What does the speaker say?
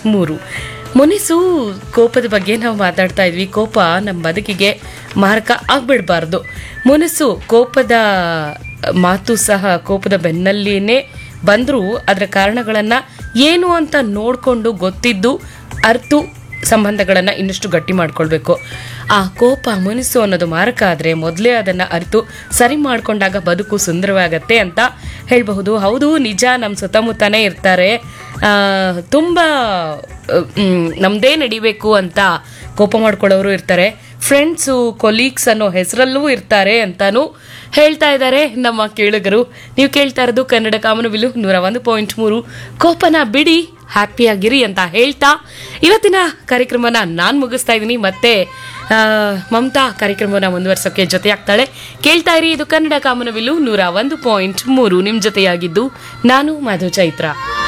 ಮೂರು ಮುನಿಸು ಕೋಪದ ಬಗ್ಗೆ ನಾವು ಮಾತಾಡ್ತಾ ಇದ್ವಿ ಕೋಪ ನಮ್ಮ ಬದುಕಿಗೆ ಮಾರಕ ಆಗ್ಬಿಡ್ಬಾರ್ದು ಮುನಿಸು ಕೋಪದ ಮಾತು ಸಹ ಕೋಪದ ಬೆನ್ನಲ್ಲಿನೇ ಬಂದರೂ ಅದರ ಕಾರಣಗಳನ್ನು ಏನು ಅಂತ ನೋಡಿಕೊಂಡು ಗೊತ್ತಿದ್ದು ಅರ್ತು ಸಂಬಂಧಗಳನ್ನು ಇನ್ನಷ್ಟು ಗಟ್ಟಿ ಮಾಡ್ಕೊಳ್ಬೇಕು ಆ ಕೋಪ ಮುನಿಸು ಅನ್ನೋದು ಮಾರಕ ಆದರೆ ಮೊದಲೇ ಅದನ್ನು ಅರಿತು ಸರಿ ಮಾಡ್ಕೊಂಡಾಗ ಬದುಕು ಸುಂದರವಾಗತ್ತೆ ಅಂತ ಹೇಳಬಹುದು ಹೌದು ನಿಜ ನಮ್ಮ ಸುತ್ತಮುತ್ತನೇ ಇರ್ತಾರೆ ಆ, ತುಂಬ ಮ್, ನಮ್ದೇ ನಡಿಬೇಕು ಅಂತ ಕೋಪ ಮಾಡ್ಕೊಳ್ಳೋರು ಇರ್ತಾರೆ ಫ್ರೆಂಡ್ಸು ಕೊಲೀಗ್ಸ್ ಅನ್ನೋ ಹೆಸರಲ್ಲೂ ಇರ್ತಾರೆ ಅಂತಾನೂ ಹೇಳ್ತಾ ಇದ್ದಾರೆ ನಮ್ಮ ಕೇಳುಗರು ನೀವು ಕೇಳ್ತಾ ಇರೋದು ಕನ್ನಡ ಕಾಮನಬಿಲು ನೂರ ಒಂದು ಪಾಯಿಂಟ್ ಮೂರು ಕೋಪನ ಬಿಡಿ ಹ್ಯಾಪಿಯಾಗಿರಿ ಅಂತ ಹೇಳ್ತಾ ಇವತ್ತಿನ ಕಾರ್ಯಕ್ರಮನ ನಾನು ಮುಗಿಸ್ತಾ ಇದ್ದೀನಿ ಮತ್ತೆ ಆ, ಮಮತಾ ಕಾರ್ಯಕ್ರಮನ ಮುಂದುವರ್ಸೋಕೆ ಜೊತೆಯಾಗ್ತಾಳೆ ಕೇಳ್ತಾ ಇರಿ ಇದು ಕನ್ನಡ ಕಾಮನಬಿಲು ನೂರ ಒಂದು ಪಾಯಿಂಟ್ ಮೂರು ನಿಮ್ಮ ಜೊತೆಯಾಗಿದ್ದು ನಾನು ಮಧು ಚೈತ್ರ